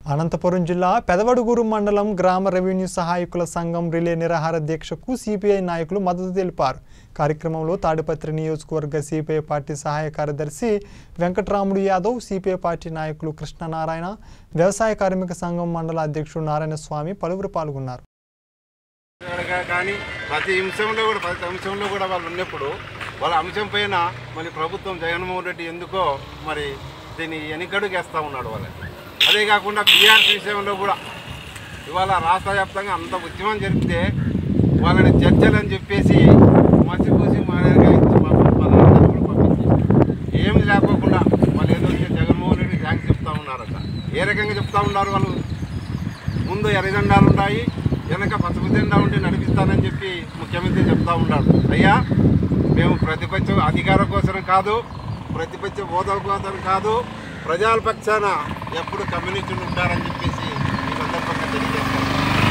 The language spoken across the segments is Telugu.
అనంతపురం జిల్లా పెదవడుగూరు మండలం గ్రామ రెవెన్యూ సహాయకుల సంఘం రిలే నిరాహార దీక్షకు సిపిఐ నాయకులు మద్దతు తెలిపారు కార్యక్రమంలో తాడిపత్రి నియోజకవర్గ సిపిఐ పార్టీ సహాయ కార్యదర్శి వెంకట్రాముడు యాదవ్ సిపిఐ పార్టీ నాయకులు కృష్ణనారాయణ వ్యవసాయ కార్మిక సంఘం మండల అధ్యక్షుడు నారాయణ స్వామి పలువురు పాల్గొన్నారు అడగా కానీ ప్రతి అంశంలో కూడా ప్రతి అంశంలో కూడా వాళ్ళు ఉన్నప్పుడు వాళ్ళ అంశం పైన మరి ప్రభుత్వం జగన్మోహన్ రెడ్డి ఎందుకో మరి దీన్ని వెనుకడుగేస్తూ ఉన్నాడు వాళ్ళని అదే కాకుండా బీఆర్సీ విషయంలో కూడా ఇవాళ రాష్ట్ర వ్యాప్తంగా అంత ఉద్యమం జరిపితే వాళ్ళని చర్చలు అని చెప్పేసి మసిపూసి మారేరుగా ఇచ్చి పాపం వాళ్ళందరూ కూడా పంపించేసి ఏమి లేకోకుండా వాళ్ళు ఏదో వచ్చి జగన్మోహన్ రెడ్డి థ్యాంక్స్ చెప్తా ఉన్నారట ఏ రకంగా చెప్తా ఉన్నారు వాళ్ళు ముందు ఎర్రజెండాలు ఉన్నాయి వెనక పసుపు జెండా ఉండి నడిపిస్తానని చెప్పి ముఖ్యమంత్రి చెప్తా ఉన్నాడు అయ్యా మేము ప్రతిపక్ష అధికారం కోసం కాదు ప్రతిపక్ష హోదా కోసం కాదు ప్రజల పక్షాన ఎప్పుడు కమ్యూనిస్టులు ఉంటారని చెప్పేసి ఈ సందర్భంగా తెలియజేస్తాను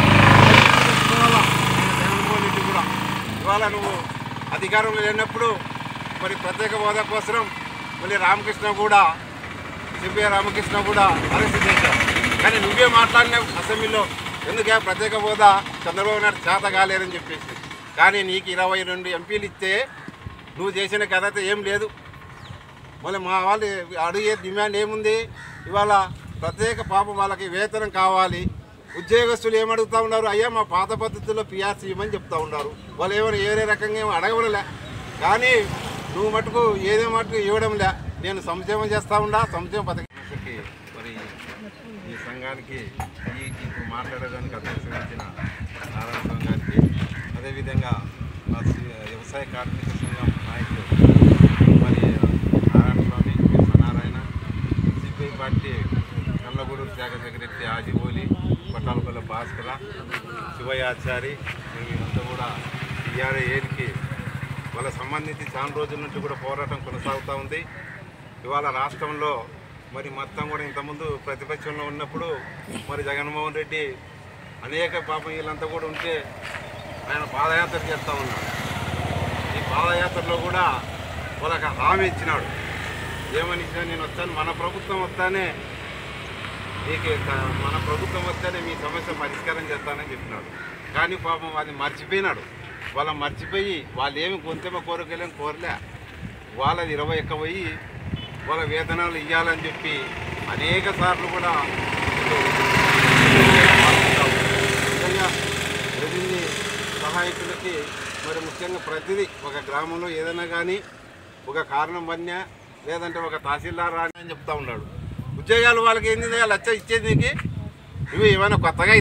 ఇవాళ ఆయన జగన్మోహన్ రెడ్డి కూడా ఇవాళ నువ్వు అధికారంలో లేనప్పుడు మరి ప్రత్యేక హోదా కోసం మళ్ళీ రామకృష్ణ కూడా సిపిఐ రామకృష్ణ కూడా అరెస్ట్ చేశారు కానీ నువ్వే మాట్లాడినావు అసెంబ్లీలో ఎందుకే ప్రత్యేక హోదా చంద్రబాబు నాయుడు చేత కాలేరని చెప్పేసి కానీ నీకు ఇరవై రెండు ఎంపీలు ఇస్తే నువ్వు చేసిన కథ ఏం లేదు మళ్ళీ మా వాళ్ళు అడిగే డిమాండ్ ఏముంది ఇవాళ ప్రత్యేక పాపం వాళ్ళకి వేతనం కావాలి ఉద్యోగస్తులు ఏమడుగుతా ఉన్నారు అయ్యా మా పాత పద్ధతుల్లో పిఆర్సీ ఇవ్వమని చెప్తా ఉన్నారు వాళ్ళు ఏమైనా ఏరే రకంగా ఏమో అడగబడలే కానీ నువ్వు మటుకు ఏదే మటుకు ఇవ్వడంలే నేను సంక్షేమం చేస్తా ఉండా సంక్షేమ పథకం మరి ఈ సంఘానికి ఈ ఇప్పుడు మాట్లాడడానికి అధ్యక్షం ఇచ్చిన నారాయణ స్వామి గారికి అదేవిధంగా మా సి- వ్యవసాయ కార్మిక సంఘం నాయకులు మరి నారాయణ స్వామి నారాయణ సిపిఐ పార్టీ కల్లగూడూరు శాఖ సెక్రటరీ ఆజిబోలి పట్టాలపల్లి భాస్కర శివయాచారి మేమంతా కూడా టీఆర్ఏకి వాళ్ళ సంబంధించి చాలా రోజుల నుంచి కూడా పోరాటం కొనసాగుతూ ఉంది ఇవాళ రాష్ట్రంలో మరి మొత్తం కూడా ఇంతకుముందు ప్రతిపక్షంలో ఉన్నప్పుడు మరి జగన్మోహన్ రెడ్డి అనేక పాపం వీళ్ళంతా కూడా ఉంటే ఆయన పాదయాత్ర చేస్తూ ఉన్నాడు ఈ పాదయాత్రలో కూడా వాళ్ళకి హామీ ఇచ్చినాడు ఏమని ఇచ్చినా నేను వస్తాను మన ప్రభుత్వం వస్తానే మీకు క- మన ప్రభుత్వం వస్తేనే మీ సమస్య పరిష్కారం చేస్తానని చెప్పినాడు కానీ పాపం అది మర్చిపోయినాడు వాళ్ళ మర్చిపోయి వాళ్ళు ఏమి కొంతేమో కోరికలేం కోరలే వాళ్ళది ఇరవై ఒక్క పోయి వాళ్ళ వేతనాలు ఇవ్వాలని చెప్పి అనేక సార్లు కూడా నిజంగా రెవెన్యూ సహాయకులకి మరి ముఖ్యంగా ప్రతిదీ ఒక గ్రామంలో ఏదైనా కానీ ఒక కారణం పన్యా లేదంటే ఒక తహసీల్దార్ రాని అని చెప్తా ఉన్నాడు ఉద్యోగాలు వాళ్ళకి ఏంది లచ్చ ఇచ్చేది నీకు ఇవి ఏమైనా కొత్తగా